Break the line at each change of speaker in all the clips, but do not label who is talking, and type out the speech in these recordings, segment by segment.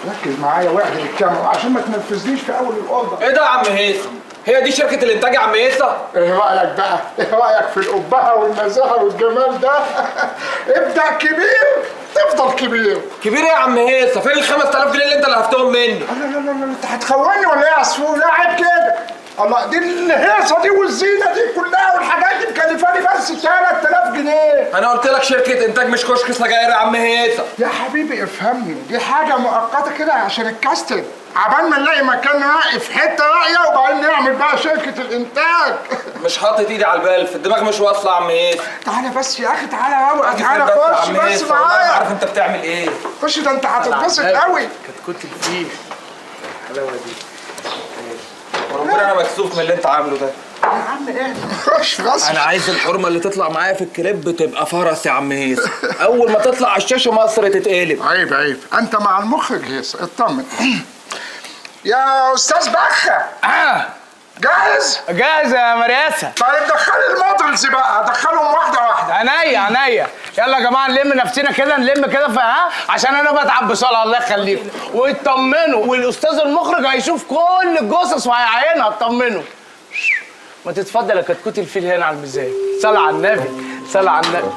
ركز معايا واعدل الكاميرا عشان ما تنفذنيش في اول الاوضه
ايه ده يا عم هيثم هي دي شركه الانتاج يا عم هيثم
ايه رايك بقى ايه رايك في القبهه والنزاهه والجمال ده ابدا كبير تفضل كبير
كبير ايه يا عم هيثم فين ال 5000 جنيه اللي انت لهفتهم مني
لا لا لا لا انت هتخوني ولا ايه يا عصفور لا عيب كده الله دي الهيصه دي والزينه دي كلها والحاجات دي مكلفاني بس 3000 جنيه
انا قلت لك شركه انتاج مش كشك سجاير يا عم هيثم
يا حبيبي افهمني دي حاجه مؤقته كده عشان الكاستنج عبال ما نلاقي مكان راقي في حته راقيه وبعدين نعمل بقى شركه الانتاج
مش حاطط ايدي على البال في الدماغ مش واصله يا عم هيثم
تعالى بس يا اخي تعالى روق
فين
تعالى
بس يا
خش
عم
بس
هيثم والله ما عارف
معايا
انت بتعمل ايه
خش ده انت هتتبسط قوي
كنت الفيل الحلاوه دي وربنا انا مكسوف من اللي انت عامله ده
يا عم ايه خش بس
انا عايز الحرمه اللي تطلع معايا في الكليب تبقى فرس يا عم هيثم اول ما تطلع على الشاشه مصر تتقلب
عيب عيب انت مع المخرج هيس اطمن يا استاذ بخه
اه
جاهز
جاهز يا مرياسة
طيب دخلي المودلز بقى دخلهم واحده واحده
عينيا عينيا يلا يا جماعه نلم نفسنا كده نلم كده في ها عشان انا بتعب بصلاه الله يخليكم واطمنوا والاستاذ المخرج هيشوف كل الجثث وهيعينها اطمنوا ما تتفضل يا كتكوت الفيل هنا على الميزان صلى على النبي صلى على النبي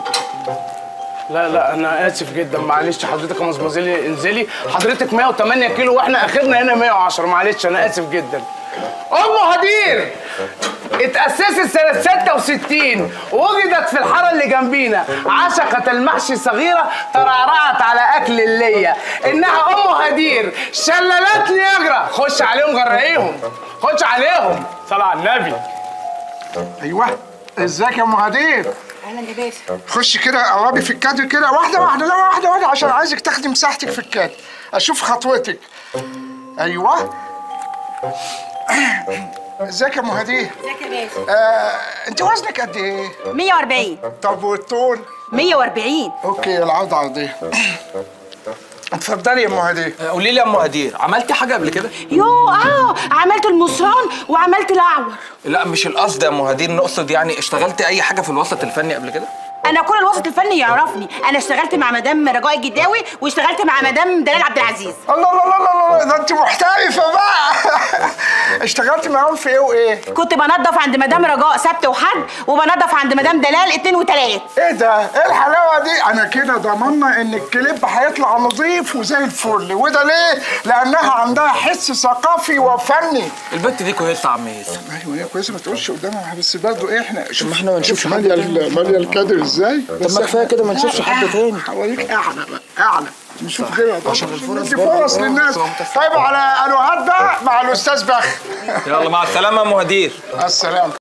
لا لا انا اسف جدا معلش حضرتك يا مزمزيلي انزلي حضرتك 108 كيلو واحنا اخرنا هنا 110 معلش انا اسف جدا ام هدير اتأسست سنة 66 وجدت في الحارة اللي جنبينا عشقت المحشي صغيرة ترعرعت على أكل اللية إنها أم هدير شلالات نياجرا خش عليهم غرقيهم خش عليهم صلى على النبي
ايوه ازيك يا ام هدير
اهلا يا باشا
خش كده قربي في الكادر كده واحده واحده لا واحده واحده عشان عايزك تاخدي مساحتك في الكادر اشوف خطوتك ايوه ازيك يا ام هدير
ازيك يا باشا
آه، انت وزنك قد ايه
140
طب والطول
140
اوكي العرض عرضيه اتفضلي يا ام هدير
قولي لي يا ام هدير عملتي حاجه قبل كده
يو اه عملت المصران وعملت الاعور
لا مش القصد يا ام هدير نقصد يعني اشتغلتي اي حاجه في الوسط الفني قبل كده
انا كل الوسط الفني يعرفني انا اشتغلت مع مدام رجاء الجداوي واشتغلت مع مدام دلال عبد العزيز
الله الله الله الله الله، ده انت محترفه بقى اشتغلت معاهم في ايه وايه
كنت بنظف عند مدام رجاء سبت وحد وبنظف عند مدام دلال اتنين وتلات
ايه ده ايه الحلاوه دي انا كده ضمننا ان الكليب هيطلع نظيف وزي الفل وده ليه لانها عندها حس ثقافي وفني
البت دي كويسه يا عم هيثم
ايوه هي كويسه ما تقولش قدامها بس برضه ايه احنا شوف
احنا ما نشوفش
شوف
حد
ماليه
تاني.
ال- ماليه الكادر ازاي
طب ما كفايه كده ما نشوفش حد تاني
هوريك اعلى بقى اعلى نشوف كده طبعا.
عشان الفرص
ندي
برضه.
فرص
اه،
للناس
صح، متفق.
طيب على الوهات بقى مع الاستاذ بخ
يلا مع السلامه يا ام هدير
السلام